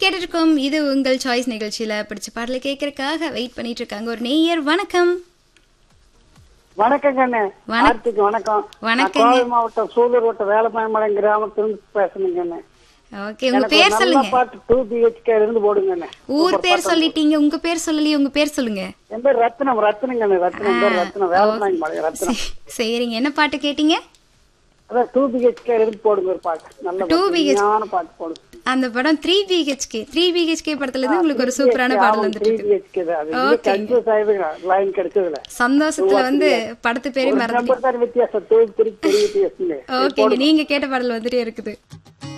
கேட்டுட்டு இருக்கோம் இது உங்கள் சாய்ஸ் நிகழ்ச்சியில பிடிச்ச பாடலை கேட்கறதுக்காக வெயிட் பண்ணிட்டு இருக்காங்க ஒரு நேயர் வணக்கம் வணக்கங்க அண்ணே வணக்- ஆர்த்திக்கு வணக்கம் வணக்கங்க. நான் கோவை மாவட்டம் சூலூர் வட்டம் வேலப்பாயமலை கிராமத்திலிருந்து பேசணுங்க அண்ணே ஓகே உங்க எனக்கு பேர் ஒரு நல்ல சொல்லுங்க பாட்டு டூ பிஹெச்கே இருந்து போடுங்க அண்ணே ஊர் பேர் சொல்லிட்டீங்க உங்க பேர் சொல்லலையே உங்க பேர் சொல்லுங்க என் பேர் ரத்னம் ரத்னங்க அண்ணே ரத்னம் என் பேர் ரத்னம் வேலப்பாயமலை ரத்னம் சரி- சரிங்க என்ன பாட்டு கேட்டீங்க அதான் டூ பிஹெச்கே இருந்து போடுங்க ஒரு பாட்டு நல்ல 2 பாட்டு. BHK. ஞான பாட்டு போடுங்க அந்த படம் த்ரீ பிஹெச்கே த்ரீ பிஹெச்கே படத்துல இருந்து உங்களுக்கு ஒரு சூப்பரான பாடல் வந்துட்டு த்ரீ இருக்கு பிஹெச்கே தான் அது Okay. கன்ஃபியூஸ் ஆயிடுங்க லைன் கிடைச்சதுல சந்தோஷத்துல வந்து படத்து பேரே ஒரு மறந்துட்டீங்க நம்பர் தான் வித்தியாசம் டூ த்ரீ பெரிய வித்தியாசம் ஓகேங்க நீங்க கேட்ட பாடல் வந்துட்டே இருக்குது